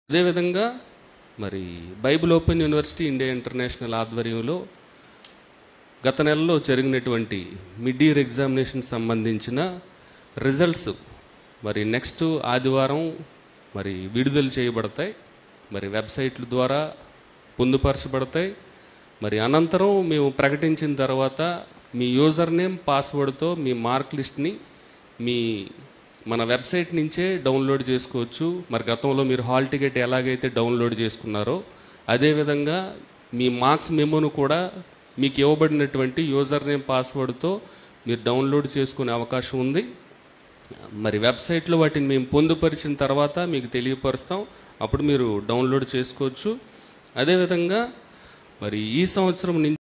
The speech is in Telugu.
అదేవిధంగా మరి Bible open university India international ఆధ్వర్యంలో గత నెలలో జరిగినటువంటి మిడ్ ఇయర్ ఎగ్జామినేషన్ సంబంధించిన రిజల్ట్స్ మరి నెక్స్ట్ ఆదివారం మరి విడుదల చేయబడతాయి మరి వెబ్సైట్ల ద్వారా పొందుపరచబడతాయి మరి అనంతరం మేము ప్రకటించిన తర్వాత మీ యూజర్ నేమ్ పాస్వర్డ్తో మీ మార్క్ లిస్ట్ని మీ మన వెబ్సైట్ నుంచే డౌన్లోడ్ చేసుకోవచ్చు మరి గతంలో మీరు హాల్ టికెట్ ఎలాగైతే డౌన్లోడ్ చేసుకున్నారో అదేవిధంగా మీ మార్క్స్ మెమోను కూడా మీకు ఇవ్వబడినటువంటి యూజర్ నేమ్ పాస్వర్డ్తో మీరు డౌన్లోడ్ చేసుకునే అవకాశం ఉంది మరి వెబ్సైట్లో వాటిని మేము పొందుపరిచిన తర్వాత మీకు తెలియపరుస్తాం అప్పుడు మీరు డౌన్లోడ్ చేసుకోవచ్చు అదేవిధంగా మరి ఈ సంవత్సరం నుంచి